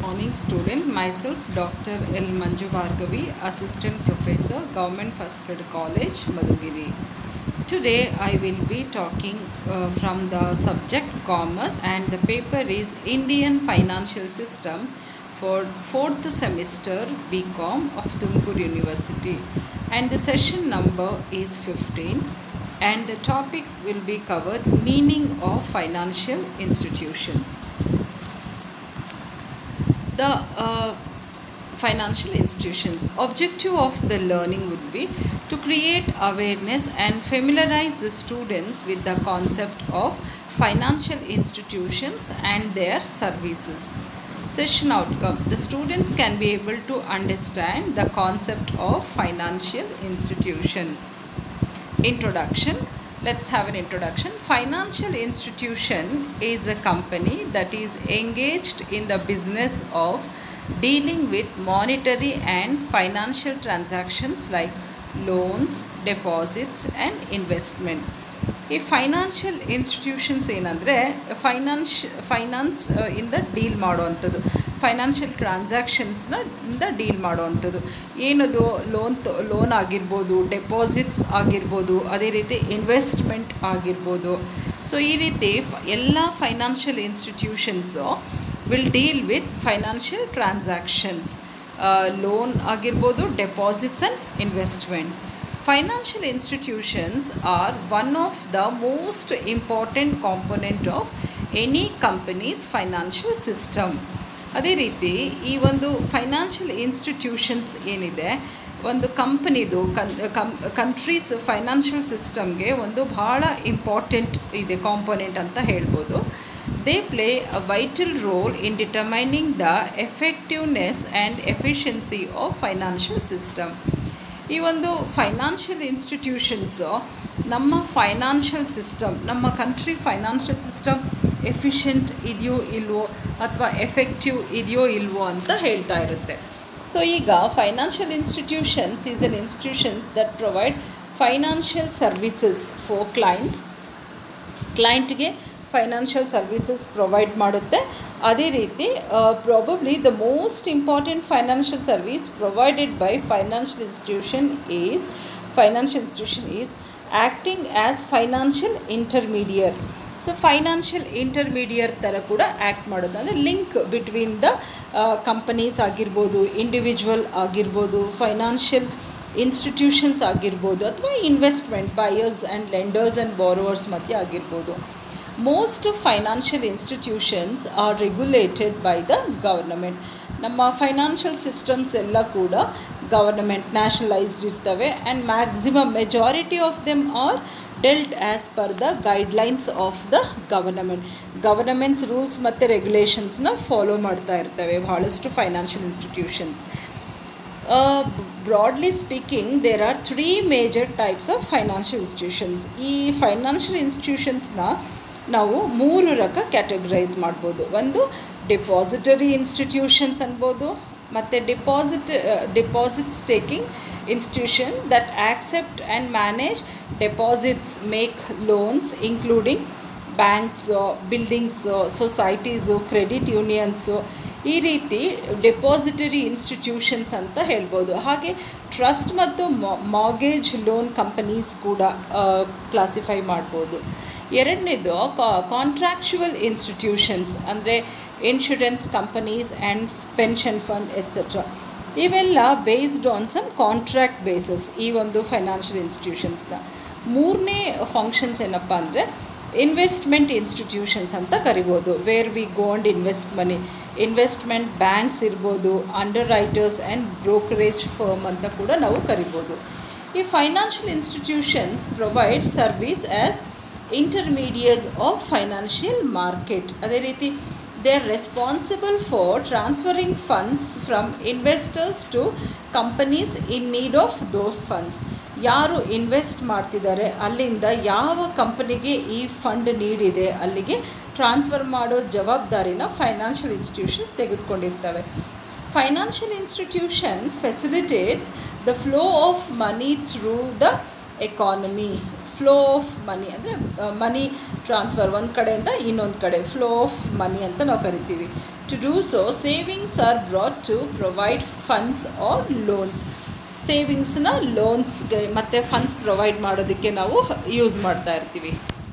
morning student myself dr l manju bhargavi assistant professor government first grade college madhugiri today i will be talking uh, from the subject commerce and the paper is indian financial system for fourth semester bcom of tumkur university and the session number is 15 and the topic will be covered meaning of financial institutions the uh, financial institutions objective of the learning would be to create awareness and familiarize the students with the concept of financial institutions and their services session outcome the students can be able to understand the concept of financial institution introduction let's have an introduction financial institution is a company that is engaged in the business of dealing with monetary and financial transactions like loans deposits and investment ಈ financial institutions ಏನಂದರೆ ಫೈನಾನ್ಷ್ finance ಇಂದ deal ಮಾಡುವಂಥದ್ದು financial ಟ್ರಾನ್ಸಾಕ್ಷನ್ಸ್ನ ಇಂದ deal ಮಾಡುವಂಥದ್ದು ಏನದು loan loan ಆಗಿರ್ಬೋದು ಡೆಪಾಸಿಟ್ಸ್ ಆಗಿರ್ಬೋದು ಅದೇ ರೀತಿ ಇನ್ವೆಸ್ಟ್ಮೆಂಟ್ ಆಗಿರ್ಬೋದು ಸೊ ಈ ರೀತಿ ಫ ಎಲ್ಲ financial institutions will deal with financial transactions loan ಆಗಿರ್ಬೋದು deposits and investment financial institutions are one of the most important component of any company's financial system ಅದೇ ರೀತಿ ಈ ಒಂದು ಫೈನಾನ್ಷಿಯಲ್ ಇನ್ಸ್ಟಿಟ್ಯೂಷನ್ಸ್ ಏನಿದೆ ಒಂದು ಕಂಪನಿದು ಕನ್ ಕಂ ಕಂಟ್ರೀಸ್ ಫೈನಾನ್ಷಿಯಲ್ ಸಿಸ್ಟಮ್ಗೆ ಒಂದು ಭಾಳ ಇಂಪಾರ್ಟೆಂಟ್ ಇದೆ ಕಾಂಪೊನೆಂಟ್ ಅಂತ ಹೇಳ್ಬೋದು they play a vital role in determining the effectiveness and efficiency of financial system ಈ ಒಂದು ಫೈನಾನ್ಷಿಯಲ್ ಇನ್ಸ್ಟಿಟ್ಯೂಷನ್ಸು ನಮ್ಮ ಫೈನಾನ್ಷಿಯಲ್ ಸಿಸ್ಟಮ್ ನಮ್ಮ ಕಂಟ್ರಿ ಫೈನಾನ್ಷಿಯಲ್ ಸಿಸ್ಟಮ್ ಎಫಿಷಿಯಂಟ್ ಇದೆಯೋ ಇಲ್ವೋ ಅಥವಾ ಎಫೆಕ್ಟಿವ್ ಇದೆಯೋ ಇಲ್ವೋ ಅಂತ ಹೇಳ್ತಾ ಇರುತ್ತೆ ಸೊ ಈಗ financial institutions is an institutions that provide financial services for clients ಕ್ಲೈಂಟ್ಗೆ ಫೈನಾನ್ಷಿಯಲ್ ಸರ್ವಿಸಸ್ ಪ್ರೊವೈಡ್ ಮಾಡುತ್ತೆ ಅದೇ ರೀತಿ probably the most important financial service provided by financial institution is financial institution is acting as financial intermediary so financial intermediary ಥರ ಕೂಡ act ಮಾಡೋದು ಅಂದರೆ link between the companies ಆಗಿರ್ಬೋದು individual ಆಗಿರ್ಬೋದು ಫೈನಾನ್ಷಿಯಲ್ ಇನ್ಸ್ಟಿಟ್ಯೂಷನ್ಸ್ ಆಗಿರ್ಬೋದು ಅಥವಾ investment buyers and lenders and borrowers ಮಧ್ಯೆ ಆಗಿರ್ಬೋದು most financial institutions R regulated by the government ನಮ್ಮ ಫೈನಾನ್ಷಿಯಲ್ ಸಿಸ್ಟಮ್ಸ್ ಎಲ್ಲ ಕೂಡ ಗವರ್ನಮೆಂಟ್ ನ್ಯಾಷನಲೈಸ್ಡ್ ಇರ್ತವೆ and maximum majority of them are dealt as per the guidelines of the government government's rules ಮತ್ತು ರೆಗ್ಯುಲೇಷನ್ಸ್ನ follow ಮಾಡ್ತಾ ಇರ್ತವೆ ಭಾಳಷ್ಟು financial institutions broadly speaking there are three major types of financial institutions ಈ financial ಇನ್ಸ್ಟಿಟ್ಯೂಷನ್ಸ್ನ ನಾವು ಮೂರು ರಕ ಕ್ಯಾಟಗರೈಸ್ ಮಾಡ್ಬೋದು ಒಂದು ಡಿಪಾಸಿಟರಿ ಇನ್ಸ್ಟಿಟ್ಯೂಷನ್ಸ್ ಅನ್ಬೋದು ಮತ್ತು deposit deposits taking institution that accept and manage deposits make loans including banks buildings societies credit unions ಈ ರೀತಿ ಡೆಪಾಸಿಟರಿ ಇನ್ಸ್ಟಿಟ್ಯೂಷನ್ಸ್ ಅಂತ ಹೇಳ್ಬೋದು ಹಾಗೆ ಟ್ರಸ್ಟ್ ಮತ್ತು ಮಾಗೇಜ್ ಲೋನ್ ಕಂಪನೀಸ್ ಕೂಡ ಕ್ಲಾಸಿಫೈ ಮಾಡ್ಬೋದು ಎರಡನೇದು ಕಾಂಟ್ರಾಕ್ಚುವಲ್ ಇನ್ಸ್ಟಿಟ್ಯೂಷನ್ಸ್ ಅಂದರೆ insurance companies and pension fund etcetera ಇವೆಲ್ಲ based on some contract bases ಈ ಒಂದು ಫೈನಾನ್ಷಿಯಲ್ ಇನ್ಸ್ಟಿಟ್ಯೂಷನ್ಸ್ನ ಮೂರನೇ ಫಂಕ್ಷನ್ಸ್ ಏನಪ್ಪ ಅಂದರೆ ಇನ್ವೆಸ್ಟ್ಮೆಂಟ್ ಇನ್ಸ್ಟಿಟ್ಯೂಷನ್ಸ್ ಅಂತ ಕರಿಬೋದು where we go and invest money investment banks ಇರ್ಬೋದು underwriters and brokerage firm ಅಂತ ಕೂಡ ನಾವು ಕರಿಬೋದು ಈ financial institutions provide service as intermediaries of financial market ಅದೇ ರೀತಿ they are responsible for transferring funds from investors to companies in need of those funds ಯಾರು invest ಮಾಡ್ತಿದ್ದಾರೆ ಅಲ್ಲಿಂದ ಯಾವ ಕಂಪನಿಗೆ ಈ ಫಂಡ್ ನೀಡಿದೆ ಅಲ್ಲಿಗೆ ಟ್ರಾನ್ಸ್ಫರ್ ಮಾಡೋ ಜವಾಬ್ದಾರಿನ ಫೈನಾನ್ಷಿಯಲ್ ಇನ್ಸ್ಟಿಟ್ಯೂಷನ್ಸ್ ತೆಗೆದುಕೊಂಡಿರ್ತವೆ financial institution facilitates the flow of money through the economy flow of money ಅಂದರೆ ಮನಿ ಟ್ರಾನ್ಸ್ಫರ್ ಒಂದು ಕಡೆಯಿಂದ ಇನ್ನೊಂದು ಕಡೆ ಫ್ಲೋ ಆಫ್ ಮನಿ ಅಂತ ನಾವು ಕರಿತೀವಿ To do so, savings are brought to provide funds or loans. ಸೇವಿಂಗ್ಸ್ನ ಲೋನ್ಸ್ಗೆ ಮತ್ತು ಫಂಡ್ಸ್ ಪ್ರೊವೈಡ್ ಮಾಡೋದಕ್ಕೆ ನಾವು ಯೂಸ್ ಮಾಡ್ತಾ ಇರ್ತೀವಿ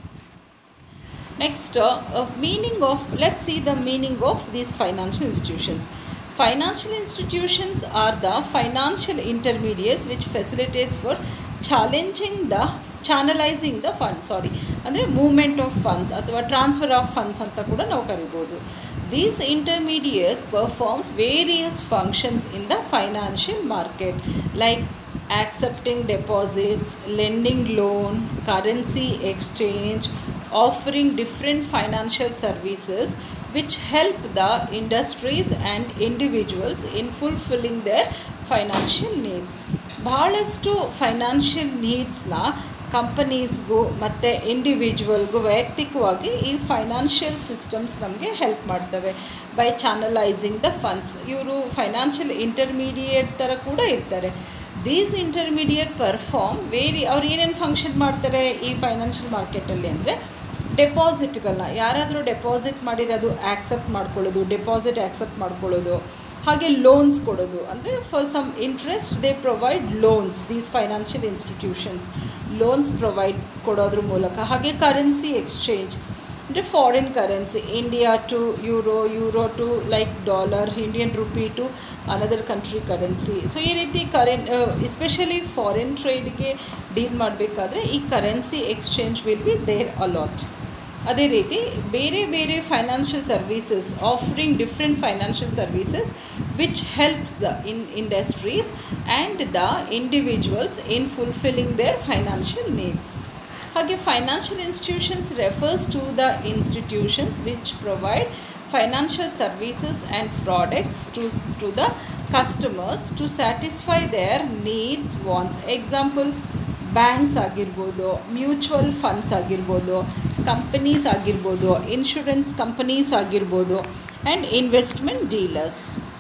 next meaning of let see the meaning of these financial institutions financial institutions are the financial intermediates which facilitates for challenging the channelising the fund sorry ಅಂದರೆ movement of funds ಅಥವಾ transfer of funds ಅಂತ ಕೂಡ ನಾವು ಕರಿಬೋದು these intermediates performs various functions in the financial market like accepting deposits, lending loan, currency exchange, offering different financial services which help the industries and individuals in fulfilling their financial needs. ಬಹಳಷ್ಟು financial ನೀಡ್ಸ್ನ ಕಂಪನೀಸ್ಗೂ ಮತ್ತು ಇಂಡಿವಿಜುವಲ್ಗೂ ವೈಯಕ್ತಿಕವಾಗಿ ಈ financial systems ನಮಗೆ help ಮಾಡ್ತವೆ by channelising the funds ಇವರು ಫೈನಾನ್ಷಿಯಲ್ ಇಂಟರ್ಮೀಡಿಯೇಟ್ ಥರ ಕೂಡ ಇರ್ತಾರೆ ದೀಸ್ ಇಂಟರ್ಮೀಡಿಯೇಟ್ ಪರ್ಫಾರ್ಮ್ ವೇರಿ ಅವ್ರು ಏನೇನು ಫಂಕ್ಷನ್ ಮಾಡ್ತಾರೆ ಈ ಫೈನಾನ್ಷಿಯಲ್ ಮಾರ್ಕೆಟಲ್ಲಿ ಅಂದರೆ ಡೆಪಾಸಿಟ್ಗಳನ್ನ ಯಾರಾದರೂ ಡೆಪಾಸಿಟ್ ಮಾಡಿರೋದು ಆ್ಯಕ್ಸೆಪ್ಟ್ ಮಾಡ್ಕೊಳ್ಳೋದು ಡೆಪಾಸಿಟ್ ಆ್ಯಕ್ಸೆಪ್ಟ್ ಮಾಡ್ಕೊಳ್ಳೋದು ಹಾಗೆ ಲೋನ್ಸ್ ಕೊಡೋದು ಅಂದರೆ for some interest they provide loans these financial institutions loans provide ಕೊಡೋದ್ರ ಮೂಲಕ ಹಾಗೆ ಕರೆನ್ಸಿ ಎಕ್ಸ್ಚೇಂಜ್ ಅಂದರೆ foreign currency India to euro euro to like dollar Indian rupee to another country currency so ಈ ರೀತಿ ಕರೆನ್ ಎಸ್ಪೆಷಲಿ ಫಾರಿನ್ ಟ್ರೇಡ್ಗೆ deal ಮಾಡಬೇಕಾದ್ರೆ ಈ currency exchange will be there a lot ಅದೇ ರೀತಿ ಬೇರೆ ಬೇರೆ financial services offering different financial services which helps the in industries and the individuals in fulfilling their financial needs ಹಾಗೆ financial institutions refers to the institutions which provide financial services and products to to the customers to satisfy their needs once example banks ಆಗಿರ್ಬೋದು mutual funds ಆಗಿರ್ಬೋದು companies ಆಗಿರ್ಬೋದು insurance companies ಆಗಿರ್ಬೋದು and investment dealers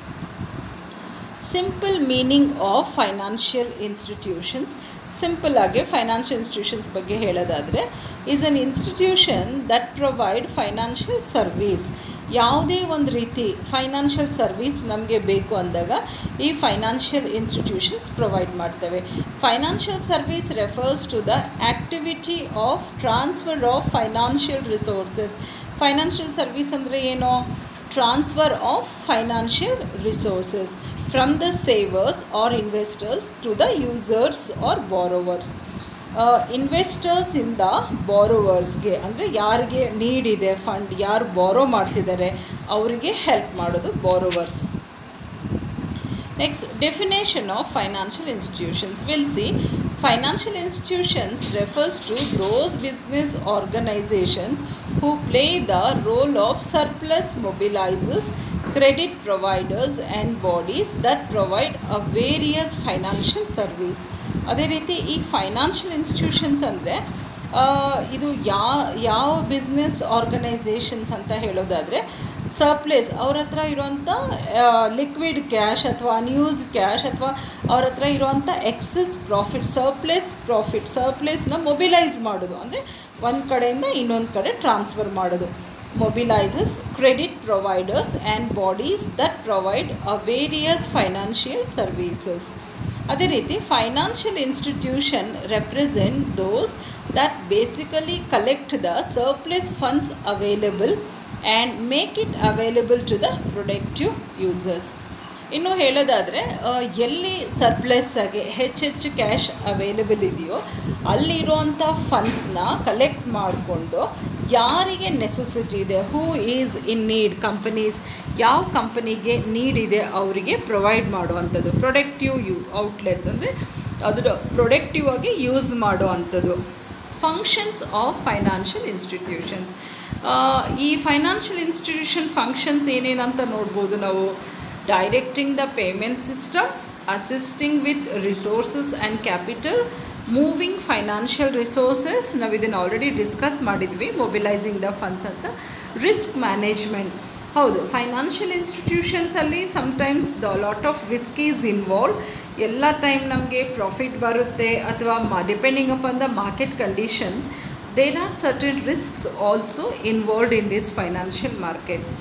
simple meaning of financial institutions simple ಆಗಿ financial institutions ಬಗ್ಗೆ ಹೇಳೋದಾದರೆ is an institution that provide financial service ಯಾವುದೇ ಒಂದು ರೀತಿ ಫೈನಾನ್ಷಿಯಲ್ ಸರ್ವೀಸ್ ನಮಗೆ ಬೇಕು ಅಂದಾಗ ಈ ಫೈನಾನ್ಷಿಯಲ್ ಇನ್ಸ್ಟಿಟ್ಯೂಷನ್ಸ್ ಪ್ರೊವೈಡ್ ಮಾಡ್ತವೆ financial service refers to the activity of transfer of financial resources financial service ಅಂದರೆ ಏನು transfer of financial resources from the savers or investors to the users or borrowers ಇನ್ವೆಸ್ಟರ್ಸಿಂದ ಬಾರೋವರ್ಸ್ಗೆ ಅಂದರೆ ಯಾರಿಗೆ ನೀಡ್ ಇದೆ fund ಯಾರು ಬಾರೋ ಮಾಡ್ತಿದ್ದಾರೆ ಅವರಿಗೆ ಹೆಲ್ಪ್ ಮಾಡೋದು borrowers next definition of financial institutions will see financial institutions refers to those business organisations who play the role of surplus mobilizers, credit providers and bodies that provide a various financial service. ಅದೇ ರೀತಿ ಈ financial institutions ಅಂದರೆ ಇದು ಯಾ ಯಾವ business organisations ಅಂತ ಹೇಳೋದಾದರೆ surplus ಅವ್ರ ಹತ್ರ ಇರೋವಂಥ ಲಿಕ್ವಿಡ್ ಕ್ಯಾಶ್ ಅಥವಾ ಅನ್ಯೂಸ್ ಕ್ಯಾಶ್ ಅಥವಾ ಅವ್ರ ಹತ್ರ ಇರೋವಂಥ ಎಕ್ಸಸ್ ಪ್ರಾಫಿಟ್ ಸರ್ಪ್ಲೇಸ್ ಪ್ರಾಫಿಟ್ ಸರ್ಪ್ಲೇಸ್ನ ಮೊಬಿಲೈಸ್ ಮಾಡೋದು ಅಂದರೆ ಒಂದು ಕಡೆಯಿಂದ ಇನ್ನೊಂದು ಕಡೆ ಟ್ರಾನ್ಸ್ಫರ್ ಮಾಡೋದು mobilises credit providers and bodies that provide a various financial services ಅದೇ ರೀತಿ financial institution represent those that basically collect the surplus funds available and make it available to the productive users ಇನ್ನು ಹೇಳೋದಾದರೆ ಎಲ್ಲಿ surplus ಆಗಿ ಹೆಚ್ಚೆಚ್ಚು cash available ಇದೆಯೋ ಅಲ್ಲಿರುವಂಥ ಫಂಡ್ಸ್ನ collect ಮಾಡಿಕೊಂಡು ಯಾರಿಗೆ ನೆಸೆಸಿಟಿ ಇದೆ who is in need companies ಯಾವ ಕಂಪನಿಗೆ ನೀಡ್ ಇದೆ ಅವರಿಗೆ ಪ್ರೊವೈಡ್ ಮಾಡುವಂಥದ್ದು ಪ್ರೊಡಕ್ಟಿವ್ ಯು ಔಟ್ಲೆಟ್ಸ್ ಅಂದರೆ ಅದರ ಪ್ರೊಡಕ್ಟಿವ್ ಆಗಿ ಯೂಸ್ ಮಾಡುವಂಥದ್ದು ಫಂಕ್ಷನ್ಸ್ ಆಫ್ ಫೈನಾನ್ಷಿಯಲ್ ಇನ್ಸ್ಟಿಟ್ಯೂಷನ್ಸ್ ಈ ಫೈನಾನ್ಷಿಯಲ್ ಇನ್ಸ್ಟಿಟ್ಯೂಷನ್ ಫಂಕ್ಷನ್ಸ್ ಏನೇನಂತ ನೋಡ್ಬೋದು ನಾವು directing the payment system assisting with resources and capital moving financial resources ನಾವು ಇದನ್ನು ಆಲ್ರೆಡಿ ಡಿಸ್ಕಸ್ ಮಾಡಿದ್ವಿ ಮೊಬಿಲೈಸಿಂಗ್ ದ ಫಂಡ್ಸ್ ಅಂತ ರಿಸ್ಕ್ ಮ್ಯಾನೇಜ್ಮೆಂಟ್ ಹೌದು ಫೈನಾನ್ಷಿಯಲ್ ಇನ್ಸ್ಟಿಟ್ಯೂಷನ್ಸಲ್ಲಿ sometimes the lot of risk is involve ಎಲ್ಲ ಟೈಮ್ ನಮಗೆ ಪ್ರಾಫಿಟ್ ಬರುತ್ತೆ ಅಥವಾ ಮಾ depending upon the market conditions there are certain risks also involved in this financial market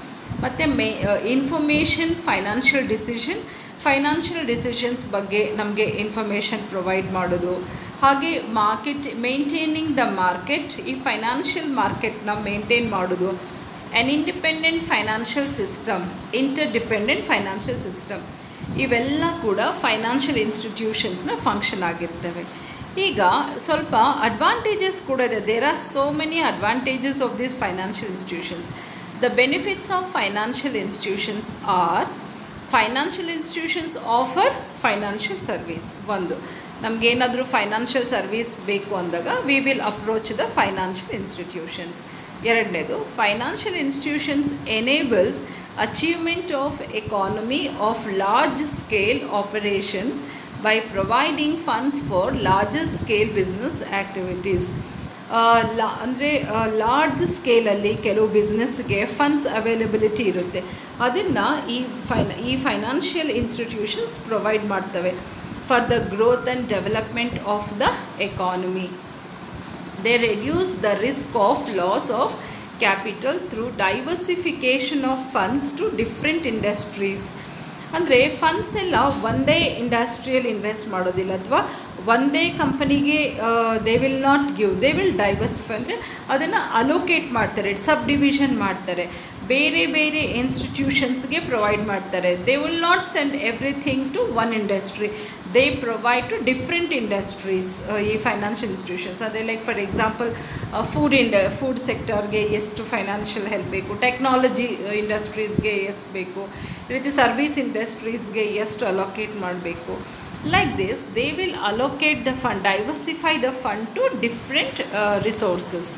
ಮತ್ತು may information financial decision financial decisions ಬಗ್ಗೆ ನಮಗೆ information provide ಮಾಡೋದು ಹಾಗೆ ಮಾರ್ಕೆಟ್ ಮೇಂಟೈನಿಂಗ್ ದ ಮಾರ್ಕೆಟ್ ಈ ಫೈನಾನ್ಷಿಯಲ್ ಮಾರ್ಕೆಟ್ನ ಮೇಂಟೈನ್ ಮಾಡೋದು an independent financial system interdependent financial system ಇವೆಲ್ಲ ಕೂಡ ಫೈನಾನ್ಷಿಯಲ್ ಇನ್ಸ್ಟಿಟ್ಯೂಷನ್ಸ್ನ ಫಂಕ್ಷನ್ ಆಗಿರ್ತವೆ ಈಗ ಸ್ವಲ್ಪ ಅಡ್ವಾಂಟೇಜಸ್ ಕೂಡ ಇದೆ there are so many advantages of these financial institutions the benefits of financial institutions are financial institutions offer financial service ಒಂದು ನಮಗೇನಾದರೂ financial service ಬೇಕು ಅಂದಾಗ we will approach the financial institutions ಎರಡನೇದು financial institutions enables achievement of economy of large scale operations by providing funds for larger scale business activities ಲಾ ಅಂದರೆ large ಸ್ಕೇಲಲ್ಲಿ ಕೆಲವು ಬಿಸ್ನೆಸ್ಗೆ funds availability ಇರುತ್ತೆ ಅದನ್ನು ಈ ಫೈನ ಈ ಫೈನಾನ್ಷಿಯಲ್ ಇನ್ಸ್ಟಿಟ್ಯೂಷನ್ಸ್ ಪ್ರೊವೈಡ್ ಮಾಡ್ತವೆ for the growth and development of the economy they reduce the risk of loss of capital through diversification of funds to different industries ಅಂದರೆ ಫಂಡ್ಸ್ ಎಲ್ಲ ಒಂದೇ ಇಂಡಸ್ಟ್ರಿಯಲ್ಲಿ ಇನ್ವೆಸ್ಟ್ ಮಾಡೋದಿಲ್ಲ ಅಥವಾ ಒಂದೇ ಕಂಪನಿಗೆ they will not give they will diversify ಅಂದರೆ ಅದನ್ನು ಅಲೋಕೇಟ್ ಮಾಡ್ತಾರೆ ಸಬ್ ಡಿವಿಷನ್ ಮಾಡ್ತಾರೆ ಬೇರೆ ಬೇರೆ ಇನ್ಸ್ಟಿಟ್ಯೂಷನ್ಸ್ಗೆ ಪ್ರೊವೈಡ್ ಮಾಡ್ತಾರೆ they will not send everything to one industry they provide to different industries ಈ ಫೈನಾನ್ಷಿಯಲ್ ಇನ್ಸ್ಟಿಟ್ಯೂಷನ್ಸ್ ಅಂದರೆ ಲೈಕ್ ಫಾರ್ ಎಕ್ಸಾಂಪಲ್ ಫುಡ್ ಇಂಡ ಫುಡ್ ಸೆಕ್ಟರ್ಗೆ ಎಷ್ಟು ಫೈನಾನ್ಷಿಯಲ್ ಹೆಲ್ಪ್ ಬೇಕು ಟೆಕ್ನಾಲಜಿ ಇಂಡಸ್ಟ್ರೀಸ್ಗೆ ಎಷ್ಟು ಬೇಕು ಈ ರೀತಿ ಸರ್ವಿಸ್ ಇಂಡಸ್ಟ್ರೀಸ್ಗೆ ಎಷ್ಟು ಅಲೋಕೇಟ್ ಮಾಡಬೇಕು like this they will allocate the fund diversify the fund to different resources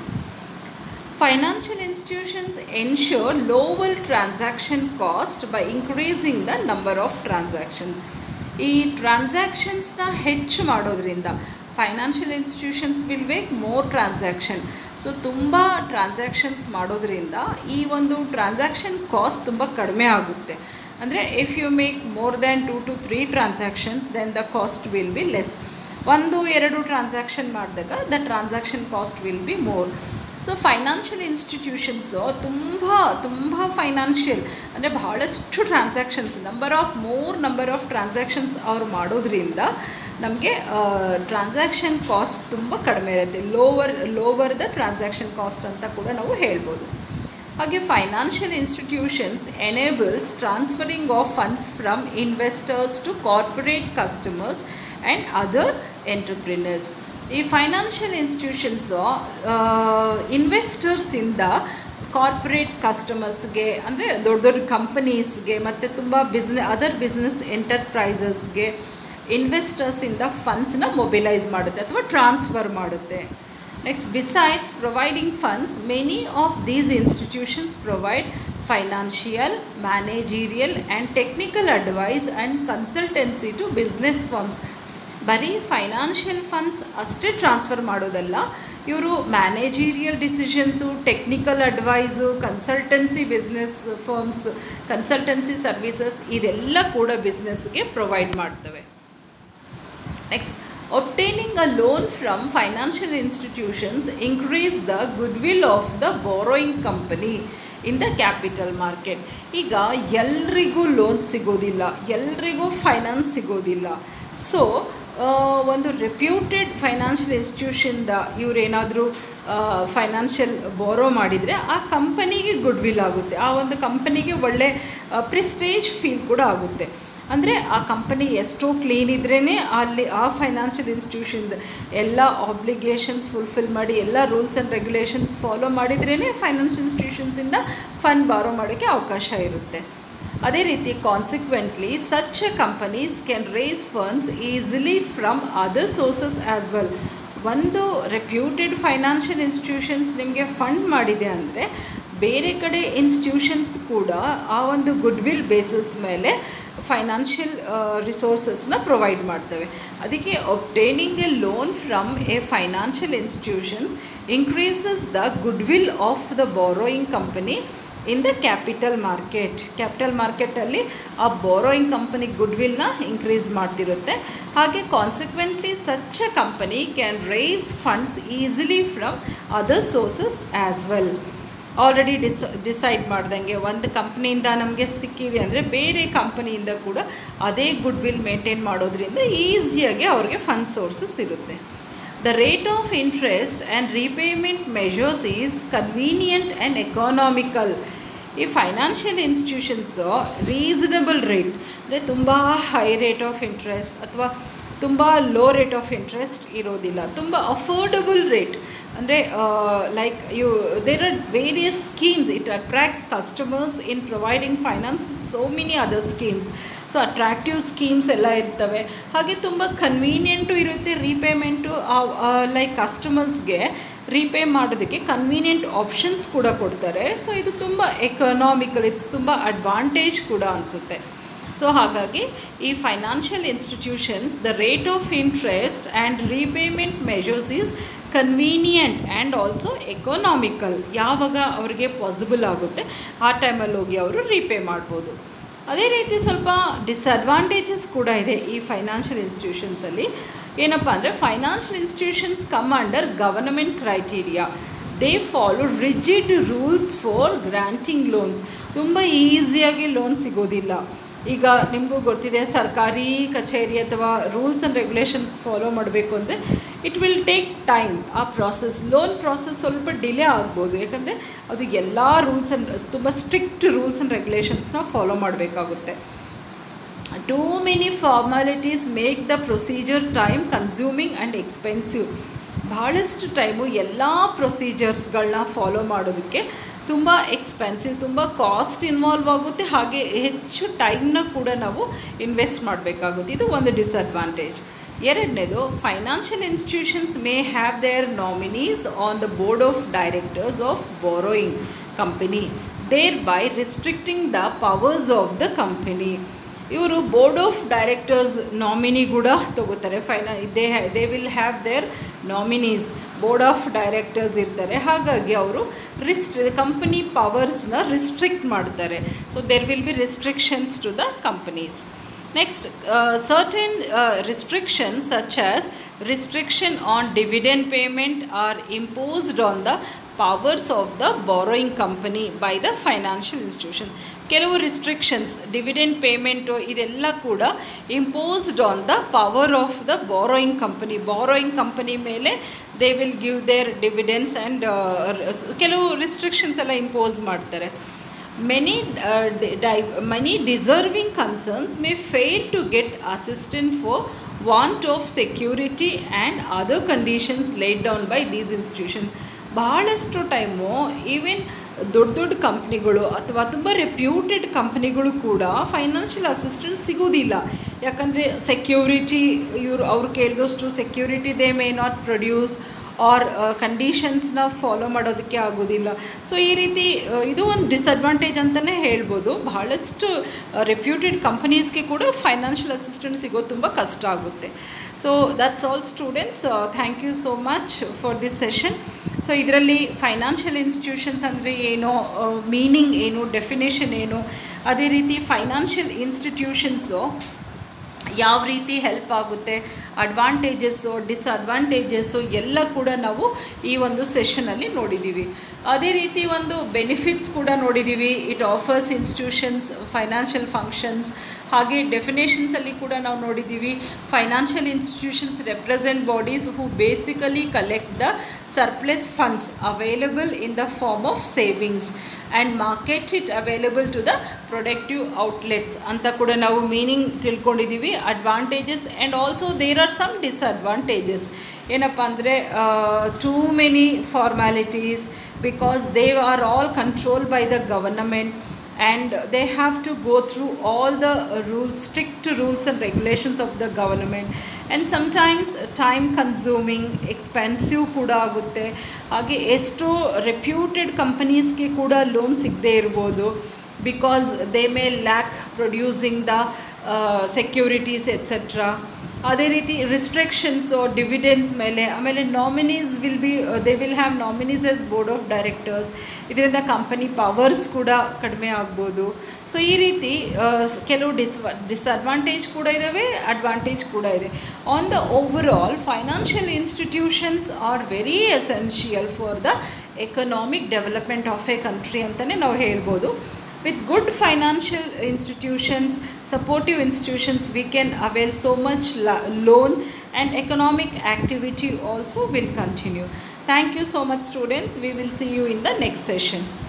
Financial institutions ensure lower transaction cost by increasing the number of transactions. ಈ ಟ್ರಾನ್ಸಾಕ್ಷನ್ಸ್ನ ಹೆಚ್ಚು ಮಾಡೋದ್ರಿಂದ financial institutions will make more transaction so ತುಂಬ transactions ಮಾಡೋದ್ರಿಂದ ಈ ಒಂದು transaction cost ತುಂಬ ಕಡಿಮೆ ಆಗುತ್ತೆ ಅಂದರೆ if you make more than two two three transactions then the cost will be less ಒಂದು ಎರಡು ಟ್ರಾನ್ಸಾಕ್ಷನ್ ಮಾಡಿದಾಗ the transaction cost will be more so financial institutions ತುಂಬ ತುಂಬ ಫೈನಾನ್ಷಿಯಲ್ ಅಂದರೆ ಬಹಳಷ್ಟು transactions number of more number of transactions ಅವ್ರು ಮಾಡೋದ್ರಿಂದ ನಮಗೆ ಟ್ರಾನ್ಸಾಕ್ಷನ್ ಕಾಸ್ಟ್ ತುಂಬ ಕಡಿಮೆ ಇರುತ್ತೆ lower lower the transaction cost ಅಂತ ಕೂಡ ನಾವು ಹೇಳ್ಬೋದು ಹಾಗೆ financial institutions enables transferring of funds from investors to corporate customers and other entrepreneurs ಈ ಫೈನಾನ್ಷಿಯಲ್ ಇನ್ಸ್ಟಿಟ್ಯೂಷನ್ಸು ಇನ್ವೆಸ್ಟರ್ಸಿಂದ ಕಾರ್ಪೊರೇಟ್ ಕಸ್ಟಮರ್ಸ್ಗೆ ಅಂದರೆ ದೊಡ್ಡ ದೊಡ್ಡ ಕಂಪನೀಸ್ಗೆ ಮತ್ತು ತುಂಬ ಬಿಸ್ನೆ ಅದರ್ ಬಿಸ್ನೆಸ್ ಎಂಟರ್ಪ್ರೈಸಸ್ಗೆ ಇನ್ವೆಸ್ಟರ್ಸಿಂದ ಫಂಡ್ಸ್ನ ಮೊಬಿಲೈಸ್ ಮಾಡುತ್ತೆ ಅಥವಾ ಟ್ರಾನ್ಸ್ಫರ್ ಮಾಡುತ್ತೆ next besides providing funds many of these institutions provide financial managerial and technical advice and consultancy to business firms ಬರೀ ಫೈನಾನ್ಷಿಯಲ್ ಫಂಡ್ಸ್ ಅಷ್ಟೇ ಟ್ರಾನ್ಸ್ಫರ್ ಮಾಡೋದಲ್ಲ ಇವರು managerial decisions technical advice consultancy business firms consultancy services ಇದೆಲ್ಲ ಕೂಡ ಬಿಸ್ನೆಸ್ಗೆ provide ಮಾಡ್ತವೆ next obtaining a loan from financial institutions increase the goodwill of the borrowing company in the capital market ಈಗ ಎಲ್ರಿಗೂ loan ಸಿಗೋದಿಲ್ಲ ಎಲ್ರಿಗೂ ಫೈನಾನ್ಸ್ ಸಿಗೋದಿಲ್ಲ ಸೊ ಒಂದು ರೆಪ್ಯೂಟೆಡ್ ಫೈನಾನ್ಷಿಯಲ್ ಇನ್ಸ್ಟಿಟ್ಯೂಷನ್ದ ಇವರೇನಾದರೂ ಫೈನಾನ್ಷಿಯಲ್ ಬೋರೋ ಮಾಡಿದರೆ ಆ ಕಂಪನಿಗೆ ಗುಡ್ ವಿಲ್ ಆಗುತ್ತೆ ಆ ಒಂದು ಕಂಪನಿಗೆ ಒಳ್ಳೆ ಪ್ರೆಸ್ಟೇಜ್ ಫೀಲ್ ಕೂಡ ಆಗುತ್ತೆ ಅಂದರೆ ಆ ಕಂಪನಿ ಎಷ್ಟೋ ಕ್ಲೀನ್ ಇದ್ರೇ ಅಲ್ಲಿ ಆ ಫೈನಾನ್ಷಿಯಲ್ ಇನ್ಸ್ಟಿಟ್ಯೂಷನ್ದು ಎಲ್ಲ ಆಬ್ಲಿಗೇಷನ್ಸ್ ಫುಲ್ಫಿಲ್ ಮಾಡಿ ಎಲ್ಲ ರೂಲ್ಸ್ ಆ್ಯಂಡ್ ರೆಗ್ಯುಲೇಷನ್ಸ್ ಫಾಲೋ ಮಾಡಿದ್ರೇ ಫೈನಾನ್ಷಿಯಲ್ ಇನ್ಸ್ಟಿಟ್ಯೂಷನ್ಸಿಂದ ಫಂಡ್ ಬಾರೋ ಮಾಡೋಕ್ಕೆ ಅವಕಾಶ ಇರುತ್ತೆ ಅದೇ ರೀತಿ consequently such companies can raise funds easily from other sources as well ಒಂದು ರೆಪ್ಯೂಟೆಡ್ ಫೈನಾನ್ಷಿಯಲ್ ಇನ್ಸ್ಟಿಟ್ಯೂಷನ್ಸ್ ನಿಮಗೆ ಫಂಡ್ ಮಾಡಿದೆ ಅಂದರೆ ಬೇರೆ ಕಡೆ ಇನ್ಸ್ಟಿಟ್ಯೂಷನ್ಸ್ ಕೂಡ ಆ ಒಂದು ಗುಡ್ ವಿಲ್ ಬೇಸಿಸ್ ಮೇಲೆ ಫೈನಾನ್ಷಿಯಲ್ ರಿಸೋರ್ಸಸ್ನ ಪ್ರೊವೈಡ್ ಮಾಡ್ತವೆ ಅದಕ್ಕೆ obtaining a loan from a financial institutions increases the goodwill of the borrowing company in the capital market capital ಮಾರ್ಕೆಟಲ್ಲಿ ಆ ಬಾರೋಯಿಂಗ್ ಕಂಪನಿ ಗುಡ್ ವಿಲ್ನ ಇನ್ಕ್ರೀಸ್ ಮಾಡ್ತಿರುತ್ತೆ ಹಾಗೆ consequently such a company can rise funds easily from other sources as well already ಡಿಸ್ decide ಮಾಡ್ದಂಗೆ ಒಂದು ಕಂಪ್ನಿಯಿಂದ ನಮಗೆ ಸಿಕ್ಕಿದೆ ಅಂದರೆ ಬೇರೆ ಕಂಪನಿಯಿಂದ ಕೂಡ ಅದೇ ಗುಡ್ ವಿಲ್ ಮೇಂಟೈನ್ ಮಾಡೋದ್ರಿಂದ ಈಸಿಯಾಗಿ ಅವ್ರಿಗೆ ಫಂಡ್ ಸೋರ್ಸಸ್ ಇರುತ್ತೆ the rate of interest and repayment measures is convenient and economical ಈ ಫೈನಾನ್ಷಿಯಲ್ ಇನ್ಸ್ಟಿಟ್ಯೂಷನ್ಸು ರೀಸನಬಲ್ ರೇಟ್ ಅಂದರೆ ತುಂಬ ಹೈ ರೇಟ್ ಆಫ್ ಇಂಟ್ರೆಸ್ಟ್ ಅಥವಾ ತುಂಬ ಲೋ ರೇಟ್ ಆಫ್ ಇಂಟ್ರೆಸ್ಟ್ ಇರೋದಿಲ್ಲ ತುಂಬ ಅಫೋರ್ಡಬಲ್ ರೇಟ್ ಅಂದರೆ like you there are various schemes it attracts customers in providing finance with so many other schemes so attractive schemes ಎಲ್ಲ ಇರ್ತವೆ ಹಾಗೆ ತುಂಬ ಕನ್ವೀನಿಯೆಂಟು ಇರುತ್ತೆ ರೀಪೇಮೆಂಟು ಲೈಕ್ ಕಸ್ಟಮರ್ಸ್ಗೆ ರೀಪೇ ಮಾಡೋದಕ್ಕೆ ಕನ್ವೀನಿಯೆಂಟ್ ಆಪ್ಷನ್ಸ್ ಕೂಡ ಕೊಡ್ತಾರೆ ಸೊ ಇದು ತುಂಬ ಎಕನಾಮಿಕಲ್ ಇಟ್ಸ್ ತುಂಬ ಅಡ್ವಾಂಟೇಜ್ ಕೂಡ ಅನಿಸುತ್ತೆ ಸೊ ಹಾಗಾಗಿ ಈ financial institutions the rate of interest and repayment measures is convenient and also economical ಯಾವಾಗ ಅವರಿಗೆ ಪಾಸಿಬಲ್ ಆಗುತ್ತೆ ಆ ಟೈಮಲ್ಲಿ ಹೋಗಿ ಅವರು ರೀಪೇ ಮಾಡ್ಬೋದು ಅದೇ ರೀತಿ ಸ್ವಲ್ಪ ಡಿಸ್ಅಡ್ವಾಂಟೇಜಸ್ ಕೂಡ ಇದೆ ಈ ಫೈನಾನ್ಷಿಯಲ್ ಇನ್ಸ್ಟಿಟ್ಯೂಷನ್ಸಲ್ಲಿ ಏನಪ್ಪ ಅಂದರೆ financial institutions come under government criteria they follow rigid rules for granting loans ತುಂಬ ಈಸಿಯಾಗಿ ಲೋನ್ ಸಿಗೋದಿಲ್ಲ ಈಗ ನಿಮಗೂ ಗೊತ್ತಿದೆ ಸರ್ಕಾರಿ ಕಚೇರಿ ಅಥವಾ ರೂಲ್ಸ್ ಆ್ಯಂಡ್ ರೆಗ್ಯುಲೇಷನ್ಸ್ ಫಾಲೋ ಮಾಡಬೇಕು ಅಂದರೆ ಇಟ್ ವಿಲ್ ಟೇಕ್ ಟೈಮ್ ಆ ಪ್ರಾಸೆಸ್ ಲೋನ್ ಪ್ರಾಸೆಸ್ ಸ್ವಲ್ಪ ಡಿಲೇ ಆಗ್ಬೋದು ಯಾಕಂದರೆ ಅದು ಎಲ್ಲ ರೂಲ್ಸ್ ಆ್ಯಂಡ್ ತುಂಬ ಸ್ಟ್ರಿಕ್ಟ್ ರೂಲ್ಸ್ ಆ್ಯಂಡ್ ರೆಗ್ಯುಲೇಷನ್ಸ್ನ ಫಾಲೋ ಮಾಡಬೇಕಾಗುತ್ತೆ too many formalities make the procedure time consuming and expensive ಭಾಳಷ್ಟು ಟೈಮು ಎಲ್ಲ ಪ್ರೊಸೀಜರ್ಸ್ಗಳನ್ನ ಫಾಲೋ ಮಾಡೋದಕ್ಕೆ ತುಂಬ ಎಕ್ಸ್ಪೆನ್ಸಿವ್ ತುಂಬ ಕಾಸ್ಟ್ ಇನ್ವಾಲ್ವ್ ಆಗುತ್ತೆ ಹಾಗೆ ಹೆಚ್ಚು ಟೈಮ್ನ ಕೂಡ ನಾವು ಇನ್ವೆಸ್ಟ್ ಮಾಡಬೇಕಾಗುತ್ತೆ ಇದು ಒಂದು ಡಿಸ್ಅಡ್ವಾಂಟೇಜ್ ಎರಡನೇದು financial institutions may have their nominees on the board of directors of borrowing company thereby restricting the powers of the company ಇವರು ಬೋರ್ಡ್ ಆಫ್ ಡೈರೆಕ್ಟರ್ಸ್ ನಾಮಿನಿ ಕೂಡ ತಗೋತಾರೆ ಫೈನಾ they they will have their nominees board of directors ಇರ್ತಾರೆ ಹಾಗಾಗಿ ಅವರು ರಿಸ್ಟ್ company ಪವರ್ಸ್ನ restrict ಮಾಡ್ತಾರೆ so there will be restrictions to the companies next certain restrictions such as restriction on dividend payment are imposed on the powers of the borrowing company by the financial institution ಕೆಲವು restrictions dividend payment ಇದೆಲ್ಲ ಕೂಡ imposed on the power of the borrowing company borrowing company ಮೇಲೆ they will give their dividends and ಕೆಲವು restrictions ಎಲ್ಲ impose ಮಾಡ್ತಾರೆ many ಡೈ many deserving concerns may fail to get assistance for want of security and other conditions laid down by these institution ಬಹಳಷ್ಟು time even ದೊಡ್ಡ ದೊಡ್ಡ ಕಂಪ್ನಿಗಳು ಅಥವಾ ತುಂಬ ರೆಪ್ಯೂಟೆಡ್ ಕಂಪ್ನಿಗಳು ಕೂಡ ಫೈನಾನ್ಷಿಯಲ್ ಅಸಿಸ್ಟೆನ್ಸ್ ಸಿಗೋದಿಲ್ಲ ಯಾಕಂದರೆ ಸೆಕ್ಯೂರಿಟಿ ಇವರು ಅವ್ರು ಕೇಳಿದಷ್ಟು security they may not produce or ಕಂಡೀಷನ್ಸ್ನ ಫಾಲೋ ಮಾಡೋದಕ್ಕೆ ಆಗೋದಿಲ್ಲ ಸೊ ಈ ರೀತಿ ಇದು ಒಂದು ಡಿಸ್ಅಡ್ವಾಂಟೇಜ್ ಅಂತಲೇ ಹೇಳ್ಬೋದು ಬಹಳಷ್ಟು ರೆಪ್ಯೂಟೆಡ್ ಕಂಪನೀಸ್ಗೆ ಕೂಡ ಫೈನಾನ್ಷಿಯಲ್ ಅಸಿಸ್ಟೆಂಟ್ ಸಿಗೋದು ತುಂಬ ಕಷ್ಟ ಆಗುತ್ತೆ so that's all students thank you so much for this session so ಇದರಲ್ಲಿ ಫೈನಾನ್ಷಿಯಲ್ ಇನ್ಸ್ಟಿಟ್ಯೂಷನ್ಸ್ ಅಂದರೆ ಏನು ಮೀನಿಂಗ್ ಏನು ಡೆಫಿನೇಷನ್ ಏನು ಅದೇ ರೀತಿ ಫೈನಾನ್ಷಿಯಲ್ ಇನ್ಸ್ಟಿಟ್ಯೂಷನ್ಸು ಯಾವ ರೀತಿ ಹೆಲ್ಪ್ ಆಗುತ್ತೆ ಅಡ್ವಾಂಟೇಜಸ್ಸು ಡಿಸ್ಅಡ್ವಾಂಟೇಜಸ್ಸು ಎಲ್ಲ ಕೂಡ ನಾವು ಈ ಒಂದು ಸೆಷನಲ್ಲಿ ನೋಡಿದ್ದೀವಿ ಅದೇ ರೀತಿ ಒಂದು ಬೆನಿಫಿಟ್ಸ್ ಕೂಡ ನೋಡಿದ್ದೀವಿ it offers institutions financial functions ಹಾಗೆ ಡೆಫಿನೇಷನ್ಸಲ್ಲಿ ಕೂಡ ನಾವು ನೋಡಿದ್ದೀವಿ financial institutions represent bodies who basically collect the surplus funds available in the form of savings and market it available to the productive outlets ಅಂತ ಕೂಡ ನಾವು ಮೀನಿಂಗ್ ತಿಳ್ಕೊಂಡಿದ್ದೀವಿ advantages and also there are some disadvantages ಏನಪ್ಪ ಅಂದರೆ too many formalities because they are all control by the government and they have to go through all the rules strict rules and regulations of the government and sometimes time consuming expensive ಕೂಡ ಆಗುತ್ತೆ ಹಾಗೆ ಎಷ್ಟೋ reputed ಕಂಪನೀಸ್ಗೆ ಕೂಡ loan ಸಿಗದೇ ಇರ್ಬೋದು because they may lack producing the securities etcetera ಅದೇ ರೀತಿ restrictions dividends ಮೇಲೆ ಆಮೇಲೆ nominees will be they will have nominees as board of directors ಇದರಿಂದ ಕಂಪನಿ ಪವರ್ಸ್ ಕೂಡ ಕಡಿಮೆ ಆಗ್ಬೋದು ಸೊ ಈ ರೀತಿ ಕೆಲವು ಡಿಸ್ ಡಿಸ್ಅಡ್ವಾಂಟೇಜ್ ಕೂಡ ಇದ್ದಾವೆ ಅಡ್ವಾಂಟೇಜ್ ಕೂಡ ಇದೆ on the overall financial institutions are very essential for the economic development of a country ಅಂತಲೇ ನಾವು ಹೇಳ್ಬೋದು with good financial institutions supportive institutions we can avail so much la- loan and economic activity also will continue thank you so much students we will see you in the next session